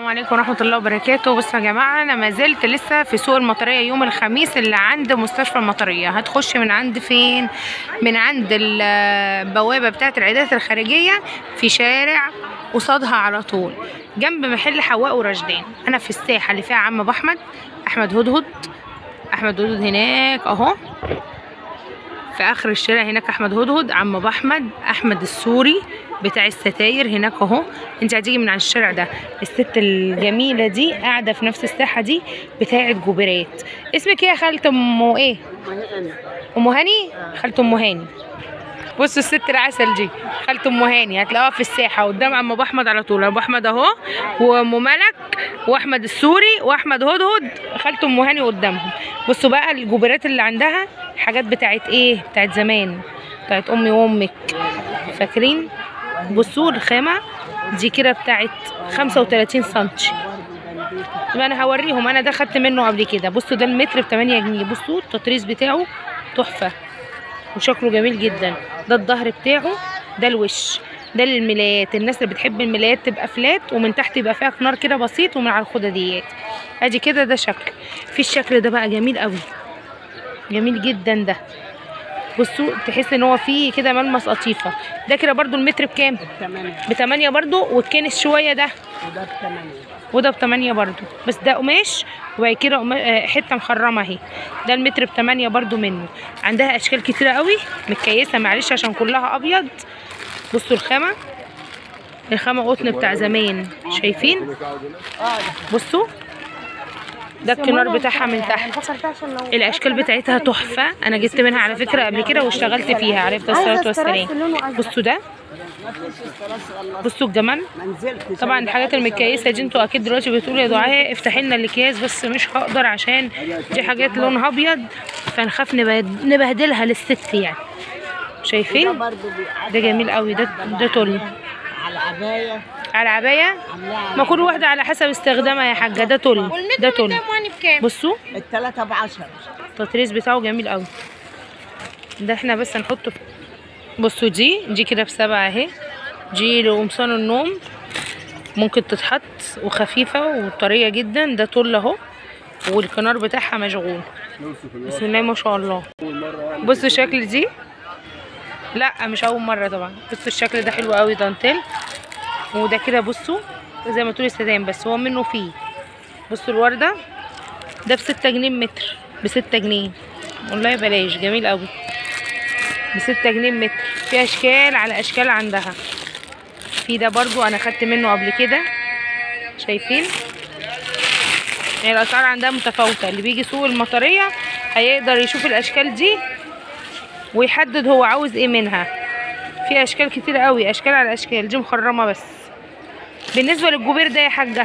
عليكم ورحمة الله وبركاته بصوا يا جماعة أنا ما زلت لسه في سوق المطرية يوم الخميس اللي عند مستشفى المطرية هتخش من عند فين؟ من عند البوابة بتاعة العيادات الخارجية في شارع قصادها على طول جنب محل حواء ورشدان أنا في الساحة اللي فيها عم أبو أحمد أحمد هدهد أحمد هدهد هناك أهو في اخر الشارع هناك احمد هدهد عم ابو احمد احمد السوري بتاع الستاير هناك اهو انت هتيجي من على الشارع ده الست الجميله دي قاعده في نفس الساحه دي بتاعه جوبرات اسمك ايه يا خالة ام ايه ام هاني خالة ام هاني بصوا الست العسل دي خالة ام هاني هتلاقوها في الساحه قدام عم ابو احمد على طول ابو احمد اهو وام ملك واحمد السوري واحمد هدهد خالة ام هاني قدامهم بصوا بقى الجوبرات اللي عندها حاجات بتاعت ايه بتاعت زمان بتاعت امي وامك فاكرين بصوا الخامه دي كده بتاعت 35 سنتي يبقى انا هوريهم انا ده خدت منه قبل كده بصوا ده المتر ب 8 جنيه بصوا التطريز بتاعه تحفه وشكله جميل جدا ده الظهر بتاعه ده الوش ده للملايات الناس اللي بتحب الملايات تبقى فلات ومن تحت يبقى فيها كنار كده بسيط ومن على الخدديات ادي كده ده شكل في الشكل ده بقى جميل قوي جميل جدا ده بصوا تحس ان هو فيه كده ملمس قطيفه ده كده برضو المتر بكام تمانية بتمانية برضو والكنس شويه ده وده بثمانية وده بتمانية برضو بس ده قماش وبعد كده قما- آه، حته مخرمه اهي ده المتر بتمانية برضو منه عندها اشكال كتيره قوي متكيسه معلش عشان كلها ابيض بصوا الخامه الخامه قطن بتاع زمان شايفين بصوا ده الكنار بتاعها من تحت الاشكال بتاعتها تحفه انا جبت منها على فكره قبل كده واشتغلت فيها عليه الصلاه والسلام بصوا ده بصوا الجمال ما نزلتش طبعا الحاجات المتكيسه دي انتوا اكيد دلوقتي بتقولوا يا دعاء افتحي لنا الاكياس بس مش هقدر عشان دي حاجات لونها ابيض فنخاف نبهد- نبهدلها للست يعني ده شايفين برضه بيعدي ده جميل قوي ده ده تل على عباية على عبايه عاملاها ما كل واحده على حسب استخدامها يا حاجه ده تل ده تل بصوا التلاتة بعشرة التطريز بتاعه جميل قوي ده احنا بس هنحطه في- بصوا دي دي كده بسبعة اهي دي لقمصان النوم ممكن تتحط وخفيفة وطرية جدا ده طول اهو والكنار بتاعها مشغول بسم الله ما شاء الله بصوا الشكل دي لا مش اول مرة طبعا بصوا الشكل ده حلو قوي دانتيل وده كده بصوا زي ما تقولي سدان بس هو منه فيه بصوا الوردة ده بستة جنيه متر بستة جنيه والله بلاش جميل قوي بستة جنيه متر في اشكال على اشكال عندها في ده برضو انا خدت منه قبل كده شايفين يعني الاسعار عندها متفاوتة اللي بيجي سوق المطرية هيقدر يشوف الاشكال دي ويحدد هو عاوز ايه منها في اشكال كتير قوي اشكال على اشكال دي مخرمة بس بالنسبة للجوبير ده يا حاجة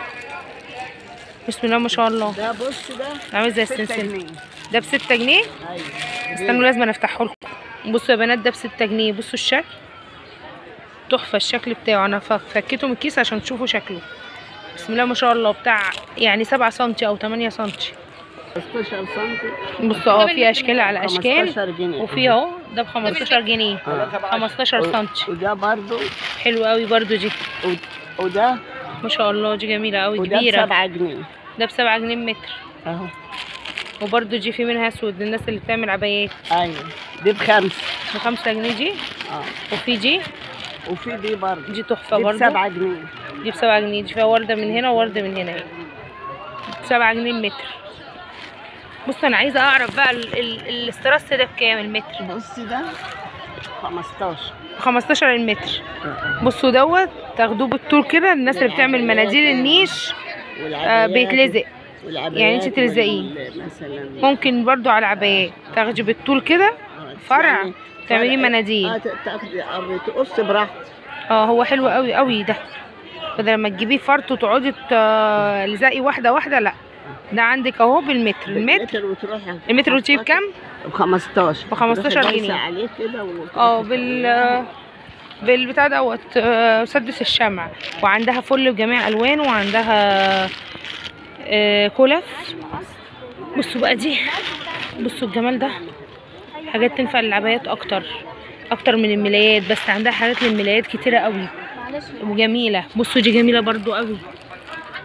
بسم الله ما شاء الله ده بص ده عامل زي ستة السلسلة جنيه ده بستة جنيه ايوه استنوا لازم أنا افتحه لكم بصوا يا بنات ده بستة جنيه بصوا الشكل تحفة الشكل بتاعه انا ف- فكيته من الكيس عشان تشوفوا شكله بسم الله ما شاء الله بتاع يعني سبعة سنتي او تمانية سنتي 15 سم بصوا اه في اشكال على اشكال 15 جنيه وفي اهو ده بخمستاشر جنيه خمستاشر سنتي وده برضه حلو قوي برضو دي و- وده ما شاء الله دي جميلة قوي وده كبيرة بسبعة جنيه ده بسبعة جنيه متر اهو وبرضو دي في منها اسود للناس اللي بتعمل عبايات ايوه دي بخمسة بخمسة جنيه دي اه وفي دي وفي دي برضه دي تحفة دي برضو بسبعة جنيه دي بسبعة جنيه دي فيها وردة من هنا ووردة من هنا اهي بسبعة جنيه المتر بص انا عايزة اعرف بقى ال- ال- الاسترس ده بكام المتر بص ده 15 خمستاشر المتر بصوا دوت تاخدوه بالطول كده الناس اللي بتعمل مناديل النيش آه بيتلزق يعني انت تلزقيه. وال- مثلا ممكن برضو على العبايات تاخدي بالطول كده آه، فرع يعني تعمليه فرع- مناديل. اه ت- تاخدي أو تقص براحتك اه هو حلو قوي قوي ده بدل ما تجيبيه فرط وتقعدي تلزقي واحدة واحدة لا ده عندك اهو بالمتر المتر بالمتر وتروحي المتر وتجيب كام؟ ب 15 ب 15 تروحي جنيه. دايسة عليه كده وتروحي اه بال بالبتاع دوت آه، مسدس الشمع وعندها فل بجميع الوانه وعندها آه، كلف بصوا بقى دي بصوا الجمال ده حاجات تنفع للعبايات اكتر اكتر من الملايات بس عندها حاجات للملايات كتيره قوي وجميله بصوا دي جميله برضو قوي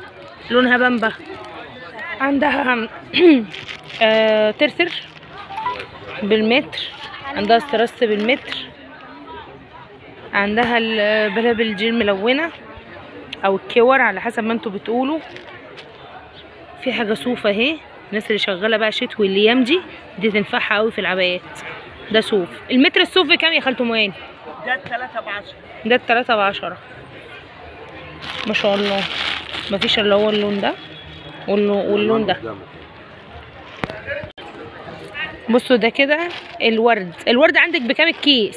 لونها بامبا عندها آه ترتر بالمتر عندها استرس بالمتر عندها البلابل دي الملونة او الكور على حسب ما انتوا بتقولوا في حاجة صوف اهي الناس اللي شغالة بقى شتوي الايام دي دي تنفعها قوي في العبايات ده صوف المتر الصوف بكام يا خالته مواني ده الثلاثة بعشرة ده التلاتة بعشرة ما شاء الله مفيش الا هو اللون ده واللو- واللون ده بصوا ده كده الورد الورد عندك بكام الكيس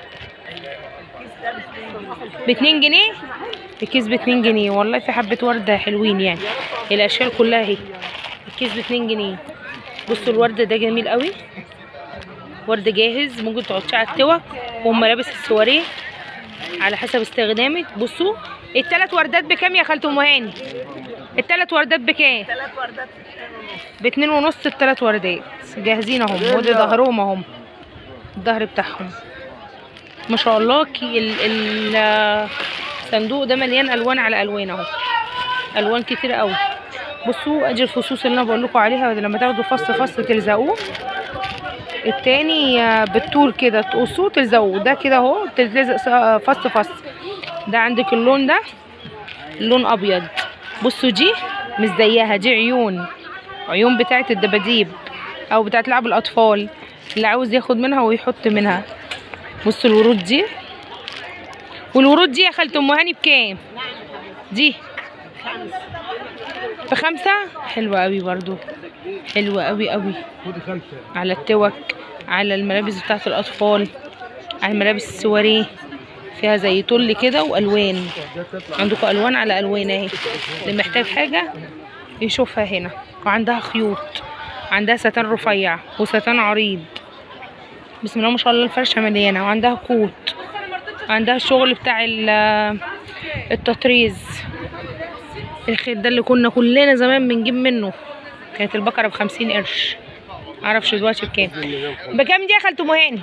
باتنين جنيه الكيس باتنين جنيه والله في حبة ورد حلوين يعني الاشكال كلها اهي الكيس باتنين جنيه بصوا الورد ده جميل قوي ورد جاهز ممكن تحطيه على التوى وملابس السواريه على حسب استخدامك بصوا التلات وردات بكام يا خالته ام هاني التلات وردات بكام ثلاث وردات باتنين ونص التلات وردات جاهزين اهم ودي ظهرهم اهم الظهر بتاعهم ما شاء الله كي ال ال الصندوق ده مليان الوان على الوان اهو الوان كتير قوي بصوا ادي الفصوص اللي انا بقول لكم عليها لما تاخدوا فص فص تلزقوه التاني آه، بالطول كده تقصوه تلزقوه ده كده اهو تلزق س- فص فص ده عندك اللون ده لون ابيض بصوا دي مش زيها دي عيون عيون بتاعه الدباديب او بتاعه لعب الاطفال اللي عاوز ياخد منها ويحط منها بصوا الورود دي والورود دي يا خالة ام هاني بكام دي بخمسة حلوة قوي برضو حلوة قوي قوي على التوك على الملابس بتاعة الأطفال على الملابس السواريه فيها زي طل كده وألوان عندكم ألوان على ألوان اهي اللي محتاج حاجة يشوفها هنا وعندها خيوط عندها ستان رفيع وستان عريض بسم الله ما شاء الله الفرشة مليانة وعندها كوت وعندها الشغل بتاع ال- التطريز الخيط ده اللي كنا كلنا زمان بنجيب منه كانت البقرة بخمسين قرش معرفش دلوقتي بكام بكام دي يا خالته مهاني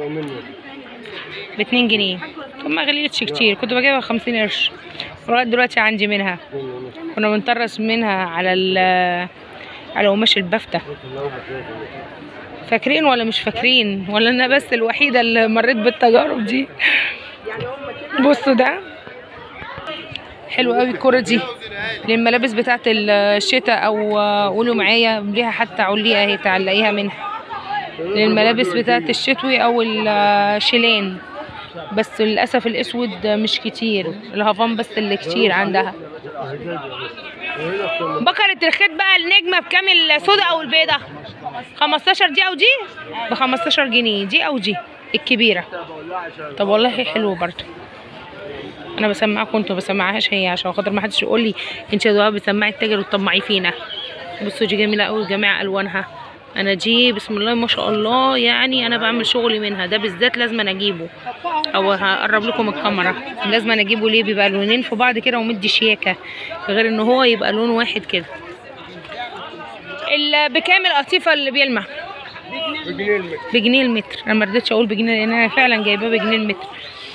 باتنين جنيه طب ما غليتش كتير كنت بجيبها بخمسين قرش لغاية دلوقتي عندي منها كنا بنطرس منها على ال على قماش البفتة فاكرين ولا مش فاكرين ولا انا بس الوحيدة اللي مريت بالتجارب دي بصوا ده حلو قوي الكرة دي للملابس بتاعت الشتاء او آه، قولوا معايا ليها حتى عليقة اهي تعلقيها منها للملابس بتاعت الشتوي او الشيلان بس للاسف الاسود مش كتير الهافان بس اللي كتير عندها بكرة الخيط بقى النجمة بكام السودا او البيضة 15 دي او دي ب 15 جنيه دي او دي الكبيرة طب والله حلو برضه انا بسمعكم انتوا بسمعهاش هي عشان خاطر ما حدش يقول لي انت يا دعاء بتسمعي التاجر وتطمعي فينا بصوا دي جميله قوي جميع الوانها انا دي بسم الله ما شاء الله يعني انا بعمل شغلي منها ده بالذات لازم أنا اجيبه او هقرب لكم الكاميرا لازم أنا اجيبه ليه بيبقى لونين في بعض كده ومدي شياكه غير ان هو يبقى لون واحد كده ال- بكام القطيفه اللي بيلمع بجنيه المتر انا ما رضيتش اقول بجنيه لان انا فعلا جايباه بجنيه المتر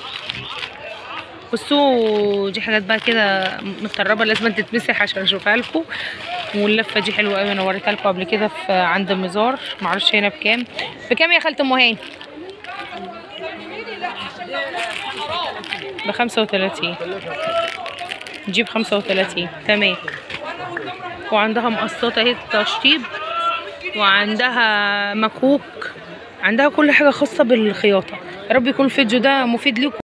بصوا دي حاجات بقى كده متطربه لازم تتمسح عشان اشوفها لكم واللفه دي حلوه قوي انا وريتها لكم قبل كده في عند المزار معرفش هنا بكام بكام يا خالة ام هاني بخمسة وتلاتين نجيب خمسة وتلاتين تمام وعندها مقصات اهي تشطيب وعندها مكوك عندها كل حاجة خاصة بالخياطة يا رب يكون الفيديو ده مفيد لكم